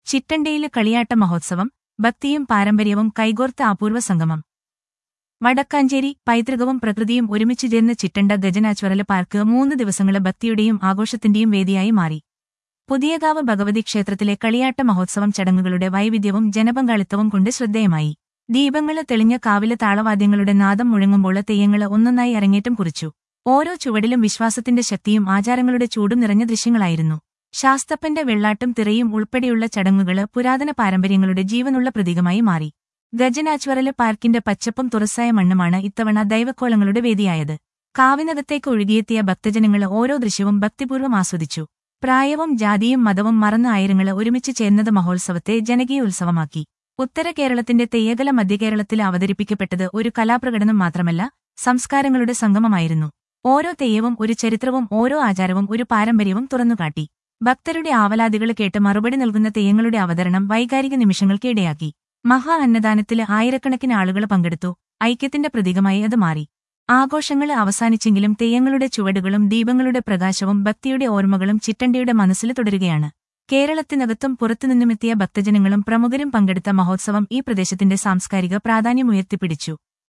ചിറ്റണ്ടയിലെ കളിയാട്ട മഹോത്സവം ഭക്തിയും പാരമ്പര്യവും കൈകോർത്ത അപൂർവ സംഗമം വടക്കാഞ്ചേരി പൈതൃകവും പ്രകൃതിയും ഒരുമിച്ച് ചേർന്ന ചിറ്റണ്ട ഗജനാച്വറല് പാർക്ക് മൂന്ന് ദിവസങ്ങള് ഭക്തിയുടെയും ആഘോഷത്തിന്റെയും വേദിയായി മാറി പുതിയകാവ് ഭഗവതി ക്ഷേത്രത്തിലെ കളിയാട്ട മഹോത്സവം ചടങ്ങുകളുടെ വൈവിധ്യവും ജനപങ്കാളിത്തവും കൊണ്ട് ശ്രദ്ധേയമായി ദീപങ്ങള് തെളിഞ്ഞ കാവിലെ താളവാദ്യങ്ങളുടെ നാദം മുഴങ്ങുമ്പോൾ തെയ്യങ്ങള് ഒന്നൊന്നായി അരങ്ങേറ്റം കുറിച്ചു ഓരോ ചുവടിലും വിശ്വാസത്തിന്റെ ശക്തിയും ആചാരങ്ങളുടെ ചൂടും നിറഞ്ഞ ദൃശ്യങ്ങളായിരുന്നു ശാസ്തപ്പന്റെ വെള്ളാട്ടും തിറയും ഉൾപ്പെടെയുള്ള ചടങ്ങുകള് പുരാതന പാരമ്പര്യങ്ങളുടെ ജീവനുള്ള പ്രതീകമായി മാറി ഗജനാച്വറല് പാർക്കിന്റെ പച്ചപ്പും തുറസായ മണ്ണുമാണ് ഇത്തവണ ദൈവക്കോലങ്ങളുടെ വേദിയായത് കാവിനകത്തേക്ക് ഒഴുകിയെത്തിയ ഭക്തജനങ്ങള് ഓരോ ദൃശ്യവും ഭക്തിപൂർവ്വം ആസ്വദിച്ചു പ്രായവും ജാതിയും മതവും മറന്ന ആയിരങ്ങള് ഒരുമിച്ച് ചേർന്നത് മഹോത്സവത്തെ ജനകീയ ഉത്സവമാക്കി ഉത്തര കേരളത്തിന്റെ തെയ്യകല മധ്യകേരളത്തിൽ അവതരിപ്പിക്കപ്പെട്ടത് ഒരു കലാപ്രകടനം മാത്രമല്ല സംസ്കാരങ്ങളുടെ സംഗമമായിരുന്നു ഓരോ തെയ്യവും ഒരു ചരിത്രവും ഓരോ ആചാരവും ഒരു പാരമ്പര്യവും തുറന്നുകാട്ടി ഭക്തരുടെ ആവലാതികൾ കേട്ട് മറുപടി നൽകുന്ന തെയ്യങ്ങളുടെ അവതരണം വൈകാരിക നിമിഷങ്ങൾക്ക് ഇടയാക്കി മഹാ അന്നദാനത്തില് ആയിരക്കണക്കിന് ആളുകൾ പങ്കെടുത്തു ഐക്യത്തിന്റെ പ്രതീകമായി അത് മാറി ആഘോഷങ്ങൾ അവസാനിച്ചെങ്കിലും തെയ്യങ്ങളുടെ ചുവടുകളും ദീപങ്ങളുടെ പ്രകാശവും ഭക്തിയുടെ ഓർമ്മകളും ചിറ്റണ്ടയുടെ മനസ്സിൽ തുടരുകയാണ് കേരളത്തിനകത്തും പുറത്തുനിന്നുമെത്തിയ ഭക്തജനങ്ങളും പ്രമുഖരും പങ്കെടുത്ത മഹോത്സവം ഈ പ്രദേശത്തിന്റെ സാംസ്കാരിക പ്രാധാന്യം ഉയർത്തിപ്പിടിച്ചു